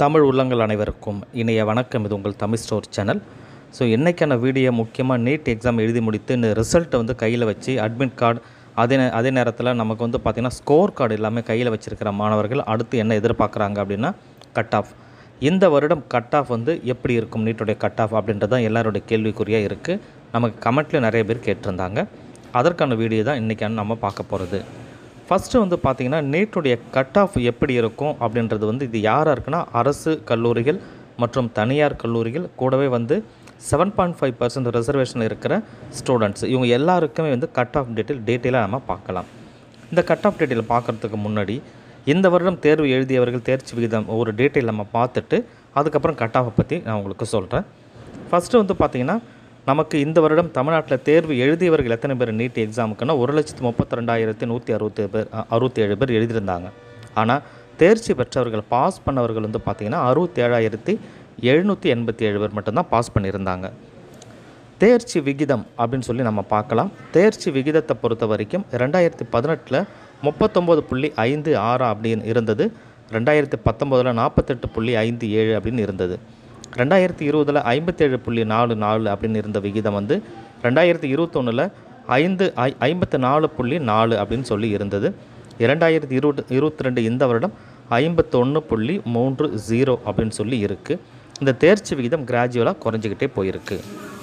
தமிழ் உள்ளங்கள் அனைவருக்கும் இணைய வணக்கம் இது உங்கள் தமிழ் ஸ்டோர் சேனல் ஸோ இன்றைக்கான வீடியோ முக்கியமாக நீட் எக்ஸாம் எழுதி முடித்து இந்த ரிசல்ட்டை வந்து கையில் வச்சு அட்மிட் கார்டு அதே நே- அதே நேரத்தில் நமக்கு வந்து பார்த்திங்கன்னா ஸ்கோர் கார்டு எல்லாமே கையில் வச்சுருக்கிற மாணவர்கள் அடுத்து என்ன எதிர்பார்க்குறாங்க அப்படின்னா கட் ஆஃப் இந்த வருடம் கட் ஆஃப் வந்து எப்படி இருக்கும் நீட்டுடைய கட் ஆஃப் அப்படின்றது தான் எல்லாருடைய கேள்விக்குறியாக இருக்குது நமக்கு கமெண்ட்லேயும் நிறைய பேர் கேட்டிருந்தாங்க அதற்கான வீடியோ தான் இன்றைக்கான நம்ம பார்க்க போகிறது ஃபஸ்ட்டு வந்து பார்த்திங்கன்னா நீட்டுடைய கட் ஆஃப் எப்படி இருக்கும் அப்படின்றது வந்து இது யாராக இருக்குன்னா அரசு கல்லூரிகள் மற்றும் தனியார் கல்லூரிகள் கூடவே வந்து seven point five percent reservation இருக்கிற ஸ்டூடெண்ட்ஸ் இவங்க எல்லாருக்குமே வந்து கட் ஆஃப் டீட்டெயில் டீட்டெயிலாக நம்ம பார்க்கலாம் இந்த கட் ஆஃப் டீட்டெயில் பார்க்குறதுக்கு முன்னாடி இந்த வருடம் தேர்வு எழுதியவர்கள் தேர்ச்சி விகிதம் ஒரு டீட்டெயில் நம்ம பார்த்துட்டு அதுக்கப்புறம் கட் ஆஃபை பற்றி நான் உங்களுக்கு சொல்கிறேன் ஃபஸ்ட்டு வந்து பார்த்திங்கன்னா நமக்கு இந்த வருடம் தமிழ்நாட்டில் தேர்வு எழுதியவர்கள் எத்தனை பேர் நீட் எக்ஸாமுக்குன்னா ஒரு லட்சத்து முப்பத்தி ரெண்டாயிரத்தி நூற்றி அறுபத்தி பேர் அறுபத்தி ஏழு பேர் எழுதியிருந்தாங்க ஆனால் தேர்ச்சி பெற்றவர்கள் பாஸ் பண்ணவர்கள் வந்து பார்த்திங்கன்னா அறுபத்தி ஏழாயிரத்தி எழுநூற்றி எண்பத்தி ஏழு பேர் மட்டும்தான் பாஸ் பண்ணியிருந்தாங்க தேர்ச்சி விகிதம் அப்படின்னு சொல்லி நம்ம பார்க்கலாம் தேர்ச்சி விகிதத்தை பொறுத்த வரைக்கும் ரெண்டாயிரத்தி பதினெட்டில் முப்பத்தொம்போது புள்ளி ஐந்து ஆறு அப்படின்னு இருந்தது ரெண்டாயிரத்தி பத்தொம்போதில் நாற்பத்தெட்டு புள்ளி ஐந்து ஏழு அப்படின்னு இருந்தது ரெண்டாயிரத்தி இருபதில் ஐம்பத்தேழு புள்ளி நாலு நாலு அப்படின்னு இருந்த விகிதம் வந்து ரெண்டாயிரத்தி இருபத்தொன்னில் ஐந்து ஐ ஐம்பத்து நாலு புள்ளி நாலு அப்படின்னு சொல்லி இருந்தது இரண்டாயிரத்தி இருபது இருபத்தி ரெண்டு இந்த வருடம் ஐம்பத்தொன்று புள்ளி மூன்று ஜீரோ அப்படின்னு சொல்லி இருக்குது இந்த தேர்ச்சி விகிதம் கிராஜுவலாக குறைஞ்சிக்கிட்டே போயிருக்கு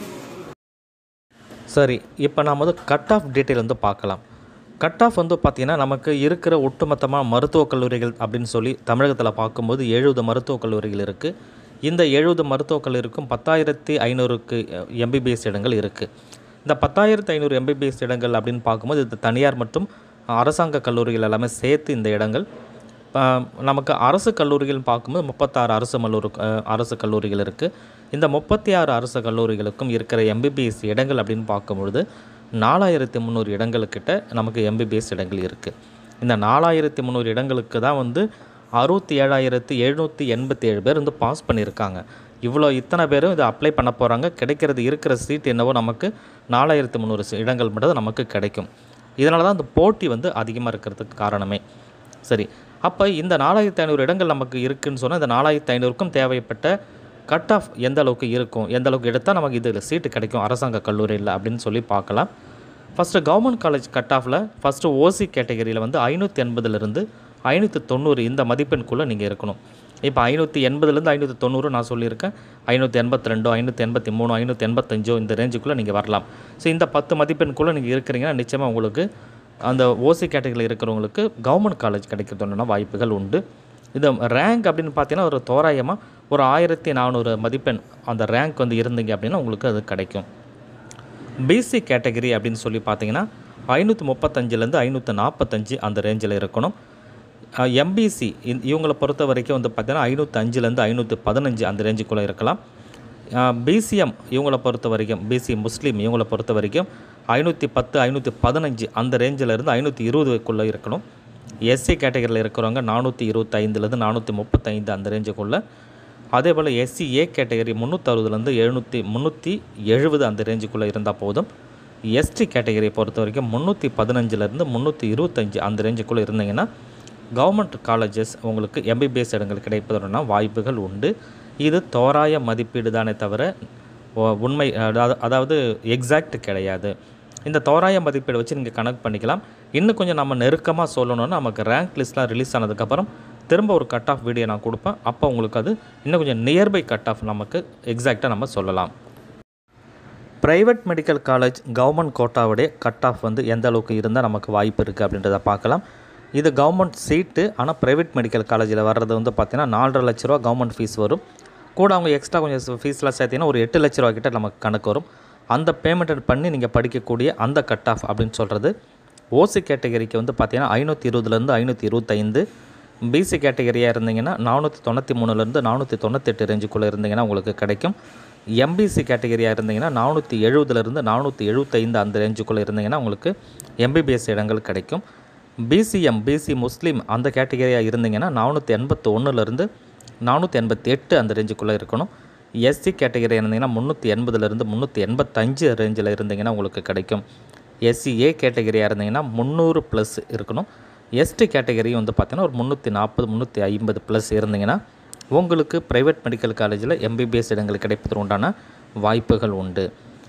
சரி இப்போ நாம் வந்து கட் ஆஃப் டீட்டெயில் வந்து பார்க்கலாம் கட் ஆஃப் வந்து பார்த்திங்கன்னா நமக்கு இருக்கிற ஒட்டுமொத்தமாக மருத்துவக் கல்லூரிகள் அப்படின்னு சொல்லி தமிழகத்தில் பார்க்கும்போது எழுபது மருத்துவக் கல்லூரிகள் இருக்குது இந்த எழுபது மருத்துவக் கல்லூரிக்கும் பத்தாயிரத்தி ஐநூறுக்கு எம்பிபிஎஸ் இடங்கள் இருக்குது இந்த பத்தாயிரத்து ஐநூறு எம்பிபிஎஸ் இடங்கள் அப்படின்னு பார்க்கும்போது இது தனியார் மற்றும் அரசாங்க கல்லூரிகள் எல்லாமே சேர்த்து இந்த இடங்கள் ஆ, நமக்கு அரசு கல்லூரிகள் பார்க்கும்போது முப்பத்தாறு அரசு மல்லூர் அஹ், அரசு கல்லூரிகள் இருக்குது இந்த முப்பத்தி ஆறு அரசு கல்லூரிகளுக்கும் இருக்கிற எம்பிபிஎஸ் இடங்கள் அப்படின்னு பார்க்கும்பொழுது நாலாயிரத்தி முந்நூறு இடங்களுக்கிட்ட நமக்கு எம்பிபிஎஸ் இடங்கள் இருக்குது இந்த நாலாயிரத்தி முந்நூறு இடங்களுக்கு தான் வந்து அறுபத்தி ஏழாயிரத்தி எழுநூற்றி எண்பத்தி ஏழு பேர் வந்து பாஸ் பண்ணியிருக்காங்க இவ்வளோ இத்தனை பேரும் இதை அப்ளை பண்ண போகிறாங்க கிடைக்கிறது இருக்கிற சீட் என்னவோ நமக்கு நாலாயிரத்தி முந்நூறு இடங்கள் மட்டும் தான் நமக்கு கிடைக்கும் இதனால தான் அந்த போட்டி வந்து அதிகமாக இருக்கிறதுக்கு காரணமே சரி அப்போ இந்த நாலாயிரத்தி ஐநூறு இடங்கள் நமக்கு இருக்குன்னு சொன்னால் இந்த நாலாயிரத்தி ஐநூறுக்கும் தேவைப்பட்ட கட் ஆஃப் எந்த அளவுக்கு இருக்கும் எந்த அளவுக்கு எடுத்தால் நமக்கு இதில் சீட்டு கிடைக்கும் அரசாங்க கல்லூரியில் அப்படின்னு சொல்லி பார்க்கலாம் ஃபஸ்ட்டு கவர்மெண்ட் காலேஜ் கட் ஆஃபில் ஃபஸ்ட்டு ஓசி கேட்டகரியில் வந்து ஐநூற்றி எண்பதுலேருந்து ஐநூற்றி தொண்ணூறு இந்த மதிப்பெண்குள்ளே நீங்கள் இருக்கணும் இப்போ ஐநூற்றி எண்பதுலேருந்து ஐநூற்றி தொண்ணூறு நான் சொல்லியிருக்கேன் ஐநூற்றி எண்பத்தி ரெண்டோ ஐநூற்றி எண்பத்தி மூணு ஐநூற்றி எண்பத்தஞ்சோ இந்த ரேஞ்சுக்குள்ளே நீங்கள் வரலாம் ஸோ இந்த பத்து மதிப்பெண்குள்ளே நீங்கள் இருக்கிறீங்கன்னா நிச்சயமாக உங்களுக்கு அந்த ஓசி கேட்டகரியில் இருக்கிறவங்களுக்கு கவர்மெண்ட் காலேஜ் கிடைக்கிறதுனா வாய்ப்புகள் உண்டு இது ரேங்க் அப்படின்னு பார்த்தீங்கன்னா ஒரு தோராயமாக ஒரு ஆயிரத்தி நானூறு மதிப்பெண் அந்த ரேங்க் வந்து இருந்தீங்க அப்படின்னா உங்களுக்கு அது கிடைக்கும் பிசி கேட்டகரி அப்படின்னு சொல்லி பார்த்தீங்கன்னா ஐநூற்றி முப்பத்தஞ்சிலேருந்து ஐநூற்றி நாற்பத்தஞ்சு அந்த ரேஞ்சில் இருக்கணும் எம்பிசி இவங்களை பொறுத்த வரைக்கும் வந்து பார்த்தீங்கன்னா ஐநூற்றி அஞ்சுலேருந்து ஐநூற்றி பதினஞ்சு அந்த ரேஞ்சுக்குள்ளே இருக்கலாம் பிசிஎம் இவங்களை பொறுத்த வரைக்கும் பிசி முஸ்லீம் இவங்களை பொறுத்த வரைக்கும் ஐநூற்றி பத்து ஐநூற்றி பதினஞ்சு அந்த ரேஞ்சில் இருந்து ஐநூற்றி இருபதுக்குள்ளே இருக்கணும் எஸ்சி கேட்டகரியில் இருக்கிறவங்க நானூற்றி இருபத்தைந்துலேருந்து நானூற்றி முப்பத்தைந்து அந்த ரேஞ்சுக்குள்ளே அதே போல் எஸ்சி ஏ கேட்டகரி முந்நூற்றறுபதுலேருந்து எழுநூற்றி முந்நூற்றி எழுபது அந்த ரேஞ்சுக்குள்ளே இருந்தால் போதும் எஸ்டி கேட்டகரியை பொறுத்த வரைக்கும் முந்நூற்றி பதினஞ்சுலேருந்து முந்நூற்றி இருபத்தஞ்சு அந்த ரேஞ்சுக்குள்ளே இருந்தீங்கன்னா கவர்மெண்ட் காலேஜஸ் உங்களுக்கு எம்பிபிஎஸ் இடங்கள் கிடைப்பதற்கான வாய்ப்புகள் உண்டு இது தோராய மதிப்பீடு தானே தவிர ஒ- உண்மை அதாவது அதாவது எக்ஸாக்ட் கிடையாது இந்த தோராய மதிப்பீடு வச்சு நீங்கள் கணக்கு பண்ணிக்கலாம் இன்னும் கொஞ்சம் நம்ம நெருக்கமாக சொல்லணும்னா நமக்கு ரேங்க் லிஸ்ட்லாம் ரிலீஸ் ஆனதுக்கப்புறம் திரும்ப ஒரு கட் ஆஃப் வீடியோ நான் கொடுப்பேன் அப்போ உங்களுக்கு அது இன்னும் கொஞ்சம் நியர்பை கட் ஆஃப் நமக்கு எக்ஸாக்டாக நம்ம சொல்லலாம் ப்ரைவேட் மெடிக்கல் காலேஜ் கவர்மெண்ட் கோட்டாவுடைய கட் ஆஃப் வந்து எந்த அளவுக்கு இருந்தால் நமக்கு வாய்ப்பு இருக்குது அப்படின்றத பார்க்கலாம் இது கவர்மெண்ட் சீட்டு ஆனால் ப்ரைவேட் மெடிக்கல் காலேஜில் வர்றது வந்து பார்த்திங்கன்னா நாலரை லட்ச ரூபா கவர்மெண்ட் ஃபீஸ் வரும் கூட அவங்க எக்ஸ்ட்ரா கொஞ்சம் ஃபீஸ்லாம் சேர்த்தீங்கன்னா ஒரு எட்டு லட்ச ரூபா கிட்ட நமக்கு கணக்கு வரும் அந்த பேமெண்ட் பண்ணி நீங்கள் படிக்கக்கூடிய அந்த கட் ஆஃப் அப்படின்னு சொல்கிறது ஓசி கேட்டகரிக்கு வந்து பார்த்தீங்கன்னா ஐநூற்றி இருபதுலேருந்து ஐநூற்றி இருபத்தைந்து பிசி கேட்டகரியாக இருந்தீங்கன்னா நானூற்றி தொண்ணூற்றி மூணுலேருந்து நானூற்றி தொண்ணூத்தெட்டு ரேஞ்சுக்குள்ளே இருந்தீங்கன்னா உங்களுக்கு கிடைக்கும் எம்பிசி கேட்டகரியாக இருந்தீங்கன்னா நானூற்றி எழுபதுலேருந்து நானூற்றி எழுபத்தைந்து அந்த ரேஞ்சுக்குள்ளே இருந்தீங்கன்னா உங்களுக்கு எம்பிபிஎஸ் இடங்கள் கிடைக்கும் பிசிஎம் பிசி முஸ்லீம் அந்த கேட்டகரியாக இருந்தீங்கன்னா நானூற்றி எண்பத்தி ஒன்றுலேருந்து நானூற்றி எண்பத்தி எட்டு அந்த ரேஞ்சுக்குள்ளே இருக்கணும் எஸ்சி கேட்டகரி இருந்தீங்கன்னா முந்நூற்றி எண்பதுலேருந்து முந்நூற்றி எண்பத்தஞ்சு ரேஞ்சில் இருந்தீங்கன்னா உங்களுக்கு கிடைக்கும் எஸ்சி ஏ கேட்டகரியாக இருந்தீங்கன்னா முந்நூறு ப்ளஸ் இருக்கணும் எஸ்டி கேட்டகரி வந்து பார்த்தீங்கன்னா ஒரு முந்நூற்றி நாற்பது முந்நூற்றி ஐம்பது ப்ளஸ் இருந்தீங்கன்னா உங்களுக்கு ப்ரைவேட் மெடிக்கல் காலேஜில் எம்பிபிஎஸ் இடங்கள் கிடைப்பதற்கு உண்டான வாய்ப்புகள் உண்டு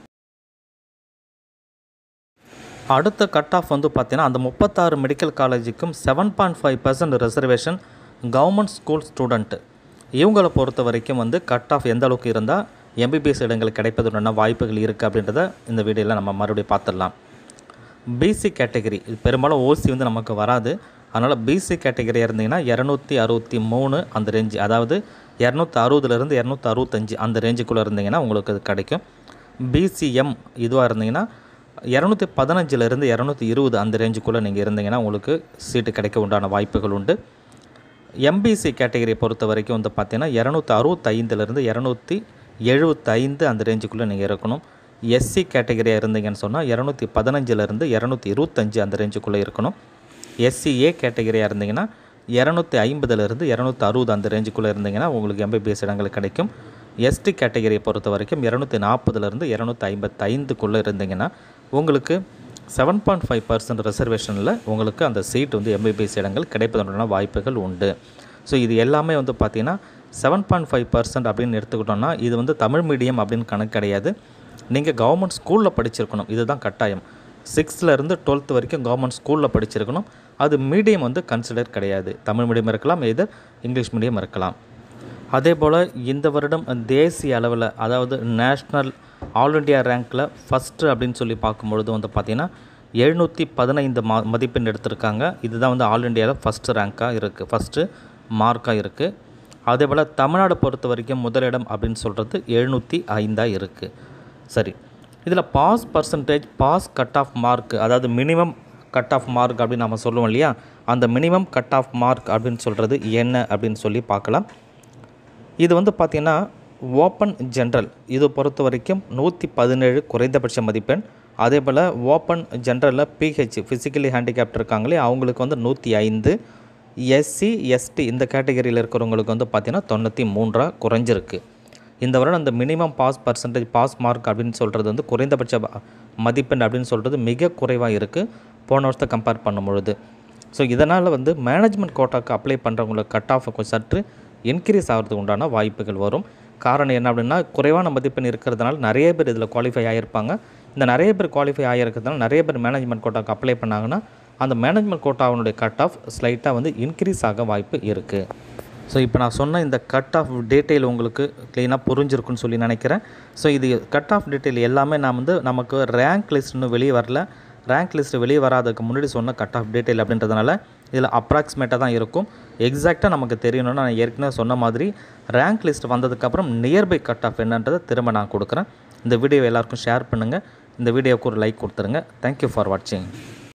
அடுத்த கட் ஆஃப் வந்து பார்த்தீங்கன்னா அந்த முப்பத்தாறு மெடிக்கல் காலேஜுக்கும் seven point five percent reservation government school student இவங்களை பொறுத்த வரைக்கும் வந்து கட் ஆஃப் எந்த அளவுக்கு இருந்தால் எம்பிபிஎஸ் இடங்கள் கிடைப்பதுடான வாய்ப்புகள் இருக்குது அப்படின்றத இந்த வீடியோவில் நம்ம மறுபடியும் பார்த்துடலாம் பிசி கேட்டகரி இது பெரும்பாலும் ஓசி வந்து நமக்கு வராது அதனால் பிசி கேட்டகரியாக இருந்தீங்கன்னா இரநூத்தி அறுபத்தி மூணு அந்த ரேஞ்சு அதாவது இரநூத்தி அறுபதுலேருந்து இரநூத்தி அறுபத்தஞ்சு அந்த ரேஞ்சுக்குள்ளே இருந்தீங்கன்னா உங்களுக்கு அது கிடைக்கும் பிசிஎம் இதுவாக இருந்தீங்கன்னா இரநூத்தி பதினஞ்சுலேருந்து இரநூத்தி இருபது அந்த ரேஞ்சுக்குள்ளே நீங்கள் இருந்தீங்கன்னா உங்களுக்கு சீட்டு கிடைக்க உண்டான வாய்ப்புகள் உண்டு எம்பிசி கேட்டகரியை பொறுத்த வரைக்கும் வந்து பார்த்தீங்கன்னா இரநூத்தி அறுபத்தைந்துலேருந்து இரநூத்தி எழுபத்தைந்து அந்த ரேஞ்சுக்குள்ளே நீங்கள் இருக்கணும் எஸ்சி கேட்டகரியாக இருந்தீங்கன்னு சொன்னால் இரநூத்தி பதினஞ்சுலேருந்து இரநூத்தி இருபத்தஞ்சு அந்த ரேஞ்சுக்குள்ளே இருக்கணும் எஸ்சிஏ கேட்டகரியாக இருந்தீங்கன்னா இரநூத்தி ஐம்பதுலேருந்து இரநூத்தி அறுபது அந்த ரேஞ்சுக்குள்ளே இருந்தீங்கன்னா உங்களுக்கு எம்பிபிஎஸ் இடங்கள் கிடைக்கும் எஸ்டி கேட்டகரியை பொறுத்த வரைக்கும் இரநூத்தி நாற்பதுலேருந்து இரநூத்தி ஐம்பத்தைந்துக்குள்ளே இருந்தீங்கன்னா உங்களுக்கு செவன் பாயிண்ட் ஃபைவ் பர்சன்ட் ரிசர்வேஷனில் உங்களுக்கு அந்த சீட் வந்து எம்பிபிஎஸ் இடங்கள் கிடைப்பதற்கான வாய்ப்புகள் உண்டு ஸோ இது எல்லாமே வந்து பார்த்திங்கன்னா செவன் பாயிண்ட் ஃபைவ் பர்சன்ட் அப்படின்னு எடுத்துக்கிட்டோம்னா இது வந்து தமிழ் மீடியம் அப்படின்னு கணக்கு கிடையாது நீங்கள் கவர்மெண்ட் ஸ்கூலில் படிச்சிருக்கணும் இதுதான் கட்டாயம் சிக்ஸ்த்துலேருந்து டுவெல்த் வரைக்கும் கவர்மெண்ட் ஸ்கூலில் படிச்சிருக்கணும் அது மீடியம் வந்து கன்சிடர் கிடையாது தமிழ் மீடியம் இருக்கலாம் எதர் இங்கிலீஷ் மீடியம் இருக்கலாம் அதே போல் இந்த வருடம் தேசிய அளவில் அதாவது நேஷ்னல் ஆல் இண்டியா ரேங்க்கில் ஃபஸ்ட்டு அப்படின்னு சொல்லி பார்க்கும்பொழுது வந்து பார்த்திங்கன்னா எழுநூற்றி பதினைந்து மா மதிப்பெண் எடுத்திருக்காங்க இதுதான் வந்து ஆல் இண்டியாவில் ஃபஸ்ட்டு ரேங்க்காக இருக்குது ஃபஸ்ட்டு மார்க்காக இருக்குது அதே போல் தமிழ்நாடு பொறுத்த வரைக்கும் முதலிடம் அப்படின்னு சொல்கிறது எழுநூற்றி ஐந்தாக இருக்குது சரி இதில் pass percentage pass cut off mark அதாவது மினிமம் கட் ஆஃப் மார்க் அப்படின்னு நம்ம சொல்லுவோம் இல்லையா அந்த மினிமம் கட் ஆஃப் மார்க் அப்படின்னு சொல்கிறது என்ன அப்படின்னு சொல்லி பார்க்கலாம் இது வந்து பார்த்திங்கன்னா ஓப்பன் ஜென்ரல் இது பொறுத்த வரைக்கும் நூற்றி பதினேழு குறைந்தபட்ச மதிப்பெண் அதே போல் ஓப்பன் ஜென்ரலில் பிஹெச் ஃபிசிக்கலி ஹேண்டிகேப்ட் இருக்காங்களே அவங்களுக்கு வந்து நூற்றி ஐந்து எஸ்சி எஸ்டி இந்த கேட்டகரியில் இருக்கிறவங்களுக்கு வந்து பார்த்திங்கன்னா தொண்ணூற்றி மூன்றா குறைஞ்சிருக்கு இந்த வருடம் அந்த minimum pass percentage pass mark அப்படின்னு சொல்கிறது வந்து குறைந்தபட்ச மதிப்பெண் அப்படின்னு சொல்கிறது மிக குறைவாக இருக்குது போன வருஷத்தை கம்பேர் பண்ணும் பொழுது ஸோ இதனால் வந்து மேனேஜ்மெண்ட் கோட்டாக்கு அப்ளை பண்ணுறவங்களுக்கு கட் ஆஃப் சற்று இன்க்ரீஸ் ஆகிறதுக்கு உண்டான வாய்ப்புகள் வரும் காரணம் என்ன அப்படின்னா குறைவான மதிப்பெண் இருக்கிறதுனால நிறைய பேர் இதில் குவாலிஃபை ஆகியிருப்பாங்க இந்த நிறைய பேர் குவாலிஃபை ஆகியிருக்கிறதுனால நிறைய பேர் மேனேஜ்மெண்ட் கோட்டாக்கு அப்ளை பண்ணாங்கன்னா அந்த மேனேஜ்மெண்ட் கோட்டாவினுடைய கட் ஆஃப் ஸ்லைட்டாக வந்து இன்க்ரீஸ் ஆக வாய்ப்பு இருக்குது ஸோ இப்போ நான் சொன்ன இந்த கட் ஆஃப் டீட்டெயில் உங்களுக்கு க்ளீனாக புரிஞ்சிருக்குன்னு சொல்லி நினைக்கிறேன் ஸோ இது கட் ஆஃப் டீட்டெயில் எல்லாமே நான் வந்து நமக்கு ரேங்க் லிஸ்ட் இன்னும் வெளியே வரல ரேங்க் லிஸ்ட் வெளியே வராதுக்கு முன்னாடி சொன்ன கட் ஆஃப் டீட்டெயில் அப்படின்றதுனால இதில் அப்ராக்சிமேட்டாக தான் இருக்கும் எக்ஸாக்டாக நமக்கு தெரியணும்னு நான் ஏற்கனவே சொன்ன மாதிரி ரேங்க் லிஸ்ட் வந்ததுக்கப்புறம் நியர்பை கட் ஆஃப் என்னன்றதை திரும்ப நான் கொடுக்குறேன் இந்த வீடியோ எல்லாருக்கும் ஷேர் பண்ணுங்கள் இந்த வீடியோவுக்கு ஒரு லைக் கொடுத்துருங்க தேங்க்யூ ஃபார் வாட்சிங்